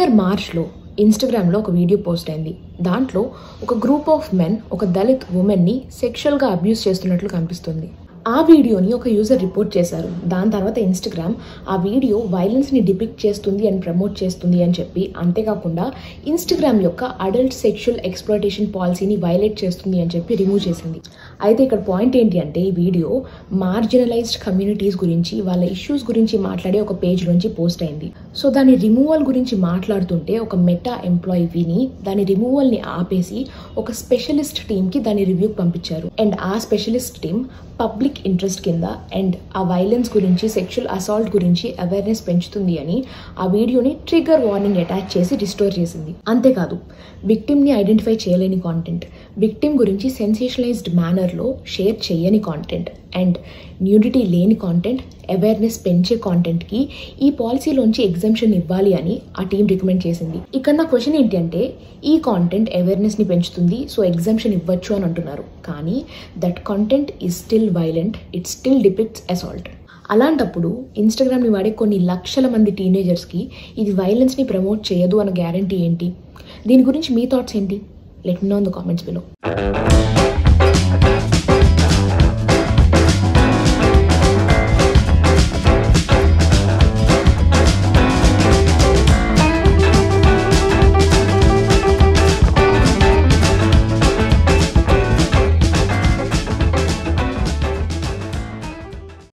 year మార్చ్లో ఇన్స్టాగ్రామ్లో ఒక వీడియో పోస్ట్ అయింది దాంట్లో ఒక గ్రూప్ ఆఫ్ మెన్ ఒక దళిత్ ఉమెన్ని సెక్షువల్గా అబ్యూస్ చేస్తున్నట్లు కనిపిస్తుంది ఆ వీడియోని ఒక యూజర్ రిపోర్ట్ చేశారు దాని తర్వాత ఇన్స్టాగ్రామ్ ఆ వీడియో వైలెన్స్ని డిపిక్ట్ చేస్తుంది అని ప్రమోట్ చేస్తుంది అని చెప్పి అంతేకాకుండా ఇన్స్టాగ్రామ్ యొక్క అడల్ట్ సెక్షువల్ ఎక్స్ప్లోటేషన్ పాలసీని వైలేట్ చేస్తుంది అని చెప్పి రిమూవ్ చేసింది అయితే ఇక్కడ పాయింట్ ఏంటి అంటే ఈ వీడియో మార్జినలైజ్డ్ కమ్యూనిటీస్ గురించి వాళ్ళ ఇష్యూస్ గురించి మాట్లాడే ఒక పేజ్ నుంచి పోస్ట్ అయింది సో దాని రిమూవల్ గురించి మాట్లాడుతుంటే ఒక మెటా ఎంప్లాయీ విని దాని రిమూవల్ని ఆపేసి ఒక స్పెషలిస్ట్ టీమ్కి దాని రివ్యూకి పంపించారు అండ్ ఆ స్పెషలిస్ట్ టీమ్ పబ్లిక్ ఇంట్రెస్ట్ కింద అండ్ ఆ వైలెన్స్ గురించి సెక్షువల్ అసాల్ట్ గురించి అవేర్నెస్ పెంచుతుంది అని ఆ వీడియోని ట్రిగర్ వార్నింగ్ అటాచ్ చేసి రిస్టోర్ చేసింది అంతేకాదు విక్టిమ్ని ఐడెంటిఫై చేయలేని కాంటెంట్ విక్టిమ్ గురించి సెన్సేషనలైజ్డ్ మేనర్లో షేర్ చేయని కాంటెంట్ అండ్ న్యూడిటీ లేని కాంటెంట్ అవేర్నెస్ పెంచే కాంటెంట్కి ఈ పాలసీలోంచి ఎగ్జామ్షన్ ఇవ్వాలి అని ఆ టీం రికమెండ్ చేసింది ఇక్కడ నా క్వశ్చన్ ఏంటి అంటే ఈ కాంటెంట్ అవేర్నెస్ని పెంచుతుంది సో ఎగ్జామ్షన్ ఇవ్వచ్చు అని అంటున్నారు కానీ that content is still violent it still depicts assault అలాంటప్పుడు ఇన్స్టాగ్రామ్ని వాడే కొన్ని లక్షల మంది టీనేజర్స్కి ఇది వైలెన్స్ని ప్రమోట్ చేయదు అన్న గ్యారంటీ ఏంటి దీని గురించి మీ థాట్స్ ఏంటి let know in the comments below